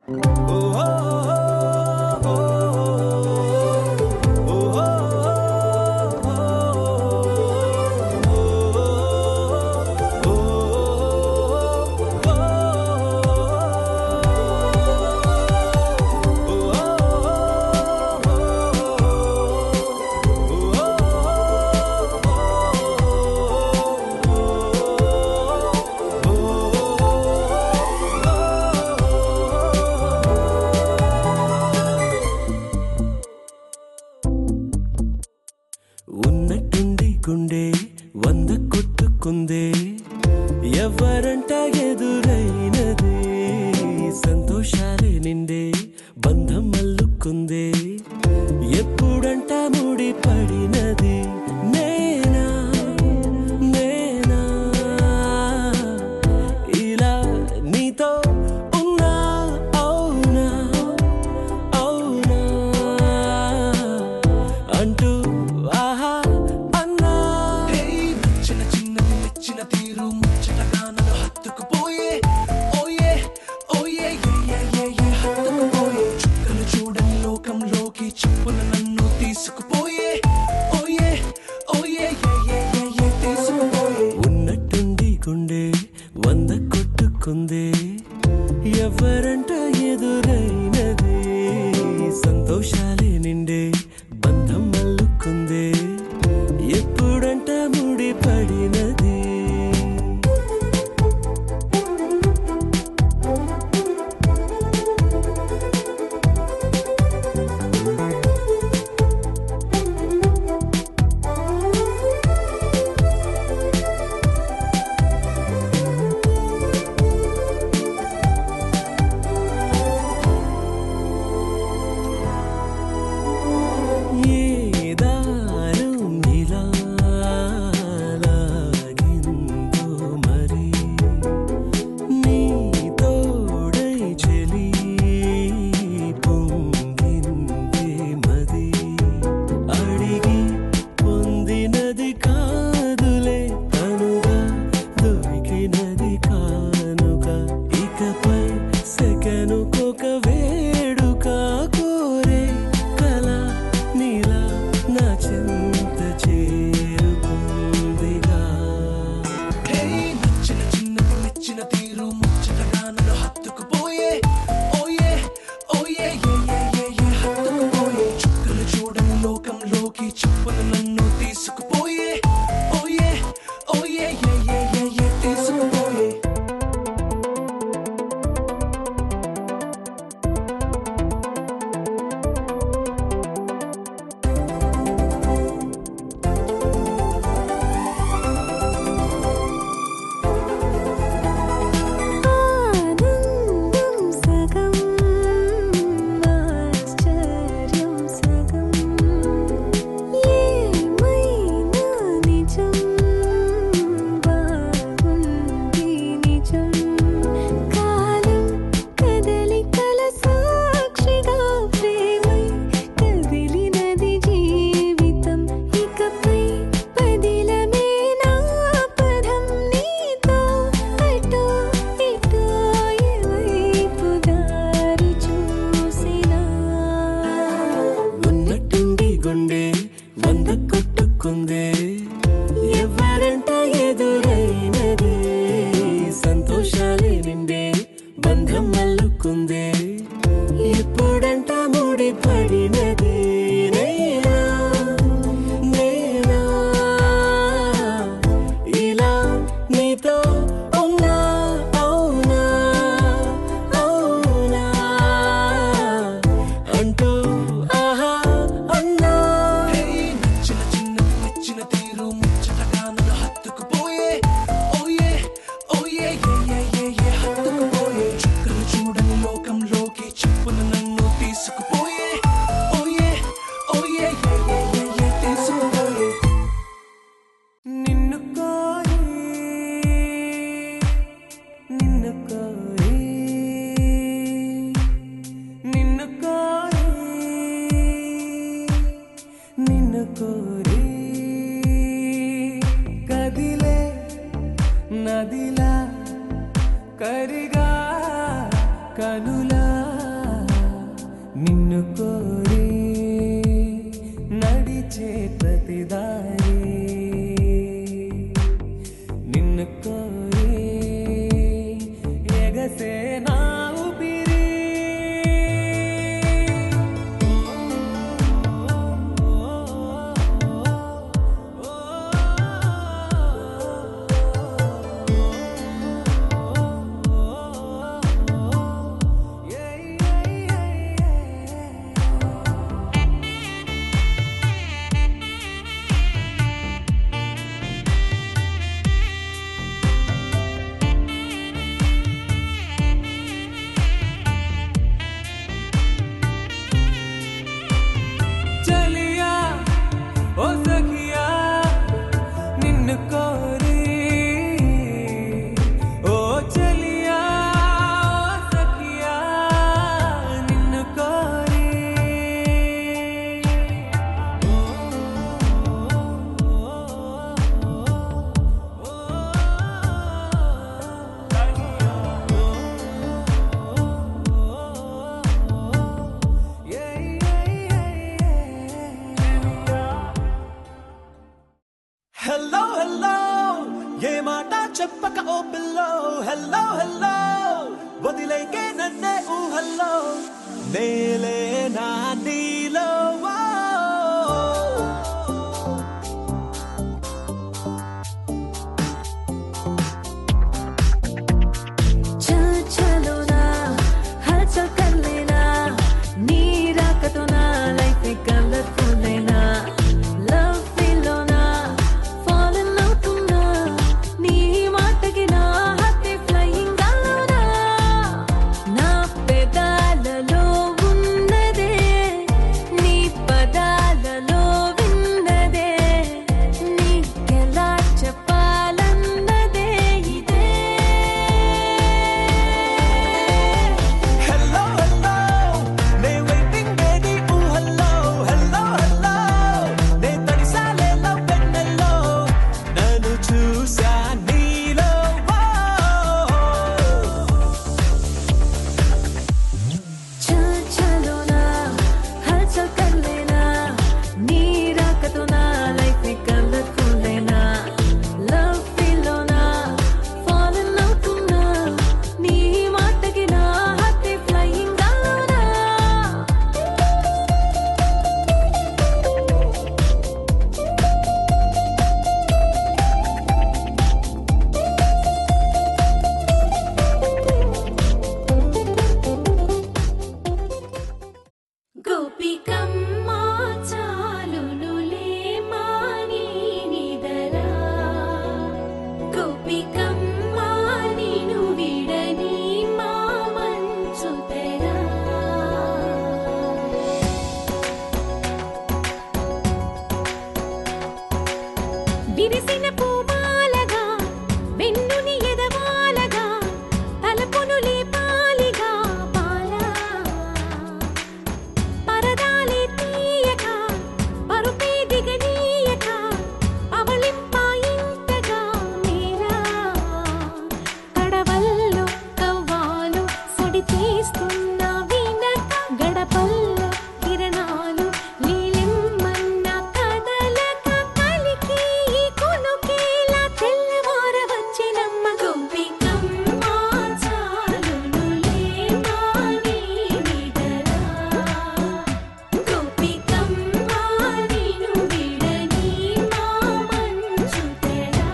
ఉన్నట్టుండి గుండె వంద కొట్టుకుందే ఎవరంట ఎదురైనది సంతోషాలే నిండే బంధం అల్లుకుందే ఎప్పుడంట ముడి పడినది నేనా నేనా ఇలా నీతో ఉన్నా అవునా అవునా అంటూ ఆహా అన్నా చిన్న చిన్నది మెచ్చిన తీరు ముచ్చటగా నన్ను హత్తుకుపోయే ఓయే ఓయే ఏ ఏ ఏ ఏ హత్తుకుపోయే చుక్కలు చూడని లోకంలోకి చెప్పున నన్ను తీసుకుపోయే ఓయే ఓయే ఏ ఏ ఏ ఏ తీసుకుపోయే ఉన్నట్టుండి గుండె వంద కొట్టుకుందే ఎవరంట ఎదురైనది సంతోషాలే నిండే బంధం అల్లుకుందే ఎప్పుడంట ముడి పడినది ఏ దారం ఇలా లాగిందో మరి నీ తోడై చెలి పొంగింది మది అడిగి పొందినది కాదులే తనుగా దొరికినది కానుక ఇకపై సెకనుకొక వేడుక కోరే కల నీలా నా చింత చేరుకుందిగా హే నచ్చిన చిన్నది మెచ్చిన తీరు ముచ్చటగా నన్ను హత్తుకుపోయే ఓయే ఓయే ఏ ఏ ఏ ఏ హత్తుకుపోయే చుక్కలు చూడని లోకంలోకి చెప్పున నన్ను తీసుకుపోయే ఓయే ఓయే ఏ ఏ ఏ ఏ తీసుకుపోయే ఆనందం సగం ఆశ్చర్యం సగం ఏమైనా నిజం బాగుంది నిజం కాలం కదలికల సాక్షిగా ప్రేమై కదిలినది జీవితం ఇకపై పదిలమే నా పదం నీతో అటో ఇటో ఎవైపు దారి చూసినా ఉన్నట్టుండి గుండె వంద కొట్టుకుందే ఎవరంట ఎదురైనది సంతోషాలే నిండే బంధం అల్లుకుందే ఎప్పుడంట ముడి పడినది నేనా నేనా ఇలా నీతో ఉన్నా అవునా అవునా అంటూ ఆహా అన్నా హే నచ్చిన చిన్నది మెచ్చిన తీరు ముచ్చటగా నన్ను హత్తుకుపోయే ఓయే ఓయే ఏ ఏ ఏ ఏ హత్తుకుపోయే చుక్కలు చూడని లోకంలోకి చెప్పున నన్ను తీసుకుపోయే ఓయే ఓయే ఏ ఏ ఏ ఏ తీసుకుపోయే నిన్ను కోరి నిన్ను కోరి నిన్ను కోరి నిన్ను కోరి కదిలే నదిలా కరిగా కనులా నిన్ను కోరి నడిచే ప్రతిదారి నిన్ను కోరి ఎగసే నా ఊపిరి చలియా ఓ సఖియా నిన్ను కోరి ఓ చలియా ఓ సఖియా నిన్ను కోరి హలో హలో ఏ మాట చెప్పక ఓ పిల్లో హలో హలో వదిలేకే నన్నే ఊహల్లో నేలే నా నీలో వా. చల్ చలో నా హల్చల్ కర్ లేనా నీ రాకతో నా లైఫ్ కలర్ఫుల్ లేనా లవ్ ఫీల్ నా ఫాలన్ అవుతున్నా నీ మాటకి నా హార్ట్ ఫ్లయింగ్ గాలోనా నా పెదాలలో ఉన్నదే నీ పదాలలో విన్నదే నీకెలా చెప్పాలన్నదే ఇదే హలో హలో నే వెయిటింగ్ బేబీ ఊహల్లో హలో హలో నే తడిసాలే లవ్ వెన్నెల్లో నన్ను చూసా నీలో వా. చల్ చలో నా హల్చల్ కర్ లేనా నీ రాకతో నా లైఫ్ కలర్ఫుల్ లేనా లవ్ ఫీల్ నా ఫాలన్ అవుతున్నా నీ మాటకి నా హార్ట్ ఫ్లయింగ్ గాలోనా గోపికమ్మ చాలునులే మాని నిదరా గోపికమ్మ నిను విడని మా మంచు తెరా విరిసిన పూమాలగా వెన్నుని ఎదవాలగా తలపును లేపాలిగా పాలా పరదాలే తీయక పరుపే దిగనీయక పవళింపాయింతగా మీరా కడవల్లో కవ్వాలు సడి చేస్తున్న వీణక గడపల్లో కిరణాలు నీలిమ్మన్న కదలక కలికి ఈ కొనుకేలా తెల్లవార వచ్చినమ్మ గోపికమ్మ చాలునులే మాని నిదరా గోపికమ్మ నిను విడని మా మంచు తెరా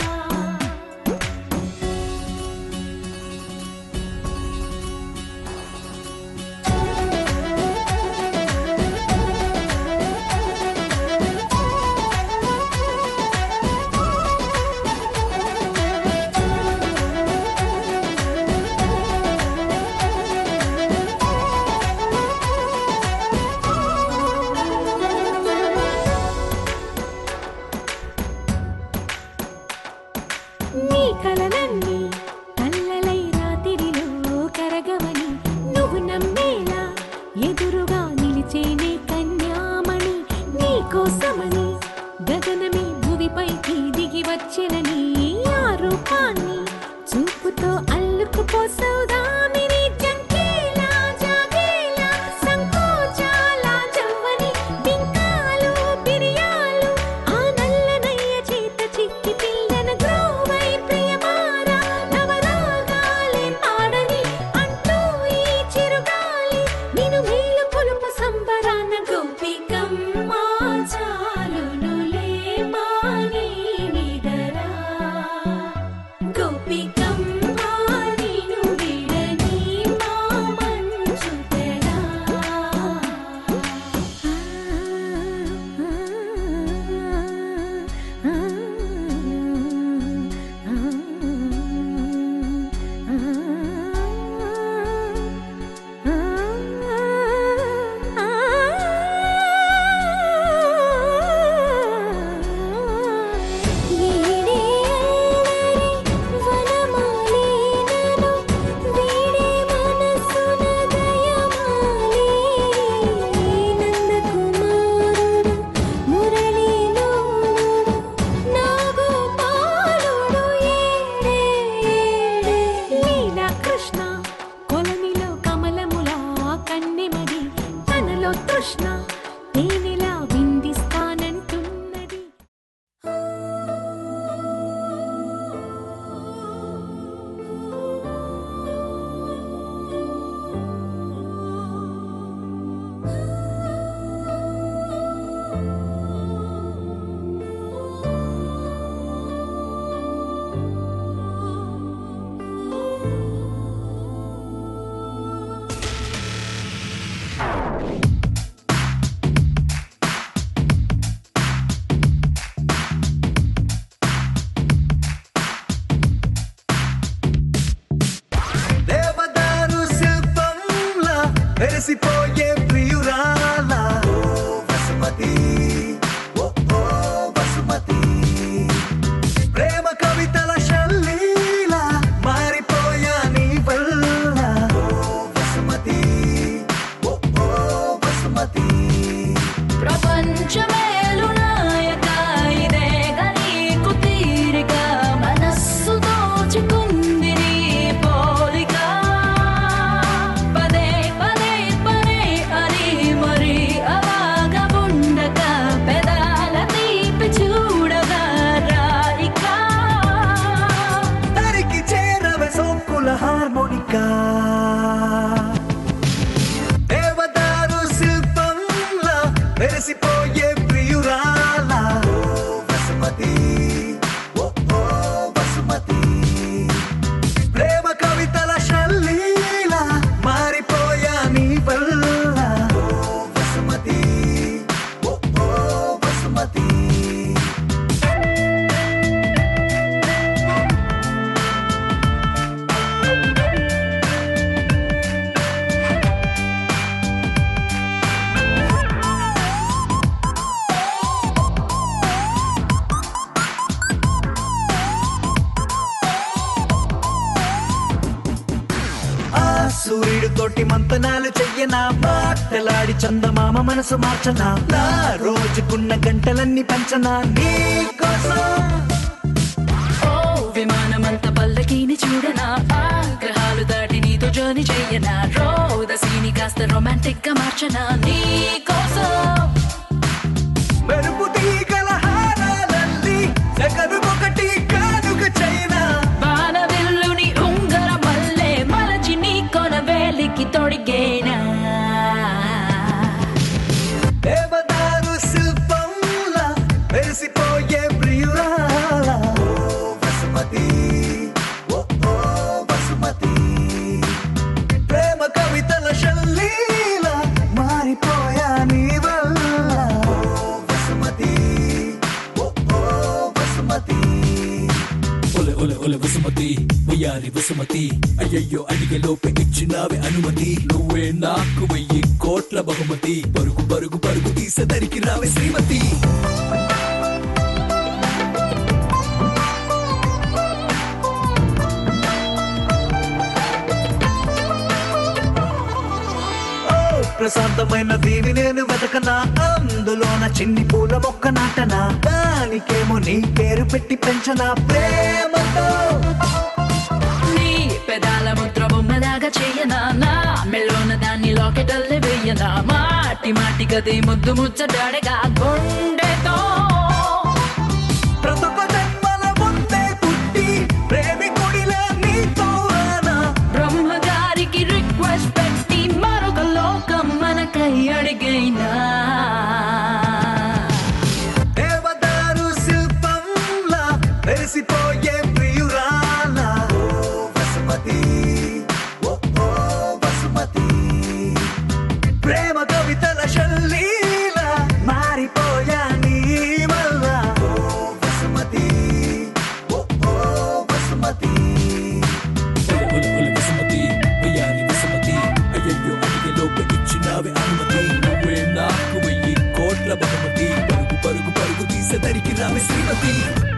నీ కలలన్నీ కల్లలై రాత్రిలో కరగవని నువ్వు నమ్మేలా ఎదురుగా నిలిచేనే కన్యామణి నీ కోసమని గగనమే భువిపైకి దిగి వచ్చెనని ఆ రూపాన్ని చూపుతో అల్లుకుపోసౌదామిని జంకేలా జాగేలా సంకో మెరిసిపోయే ప్రియురాల ఓ వసుమతి ఓ ఓ వసుమతి ప్రేమ కవితల శల్లీల మారిపోయా నీ వల్ల ఓ వసుమతి ఓ ఓ వసుమతి ప్రపంచమేలు నాయక ఇదే నీకు తీరిక మనస్సు దోచుకుంది నీ పోలిక పదే పదే పదే అని మరి అలాగా ఉండక పెదాల తీపి చూడగా రాయిక తరికి చేరవే సోకుల హార్మోనికా దేవదారు శిల్పంలా మెరిసిపోయే ప్రియురాల ఓ వసుమతి ఓ ఓ వసుమతి ప్రేమ కవితల శల్లీల మారిపోయా నీ వల్ల ఓ వసుమతి ఓ ఓ వసుమతి ఆ సూర్యుడు తోటి మంతనాలు చెయ్యనా మాటలాడి చందమామ మనసు మార్చనా నా రోజుకున్న గంటలన్నీ పంచనా నీ కోసం ఓ విమానమంత పల్లకీని చూడనా ఆ గ్రహాలు దాటి నీతో జర్నీ చెయ్యనా రోదసీని కాస్త రొమాంటిక్ గా మార్చనా నీ కోసం మెరుపు తీగల హారాలల్లి జగను ఒకటి కానుక చైనా వానవిల్లుని ఉంగర మల్లె మలచి నీ కొన వేలికి తొడిగేనా దేవదారు శిల్పంలా మెరిసిపోయే ప్రియురాల ఓ వసుమతి ఓ ఓ వసుమతి ప్రేమ కవితల శల్లీల మారిపోయా నీ వల్ల ఓ వసుమతి ఓ ఓ వసుమతి ఒలె ఒలె ఒలె వసుమతి వయ్యారి వసుమతి అయ్యయ్యో అడిగే లోపే ఇచ్చినావే అనుమతి నువ్వే నాకు వెయ్యి కోట్ల బహుమతి పరుగు పరుగు పరుగు తీసదరికి రావే శ్రీమతి ఓ ప్రశాంతమైన దీవి నేను వెతకనా అందులోన చిన్ని పూల మొక్క నాటనా దానికేమో నీ పేరు పెట్టి పెంచనా ప్రేమతో నీ పెదాల ముద్ర బొమ్మలాగా చెయ్యనా నా మెల్లోన దాన్ని లాకెటల్లే వెయ్యనా మాటి మాటి గది ముద్దు ముచ్చటాడగా గుండెతో ప్రతొక జన్మల ముందే పుట్టి ప్రేమికుడిలా నీతో రానా బ్రహ్మగారికి రిక్వెస్ట్ పెట్టి మరొక లోకం మనకై అడిగైనా దేవదారు శిల్పంలా మెరిసిపోయే ప్రియురాల ఓ వసుమతి ఓ ఓ వసుమతి ప్రేమ కవితల శల్లీల మారిపోయా నీ వల్ల ఓ వసుమతి ఓ ఓ వసుమతి ఒలె ఒలె ఒలె వసుమతి వయ్యారి వసుమతి అయ్యయ్యో అడిగే లోపే ఇచ్చినావే అనుమతి నువ్వే నాకు వెయ్యి కోట్ల బహుమతి పరుగు పరుగు పరుగు తీసదరికి రావే శ్రీమతి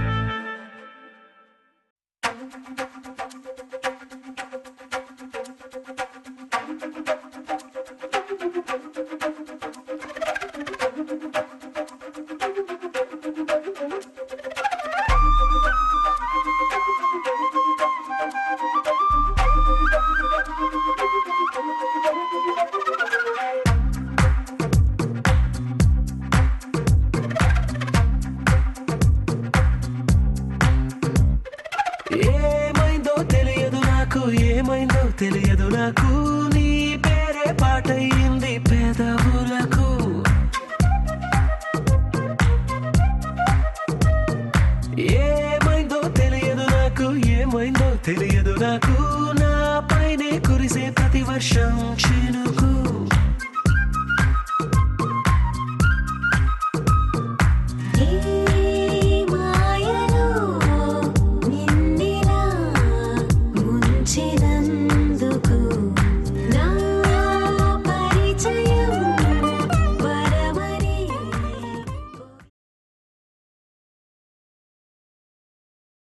ఏమైందో తెలియదు నాకు ఏమైందో తెలియదు నాకు నీ పేరే పాటయింది పేదవులకు ఏమైందో తెలియదు నాకు ఏమైందో తెలియదు నాకు నా పైనే కురిసే ప్రతి వర్షం చినుకు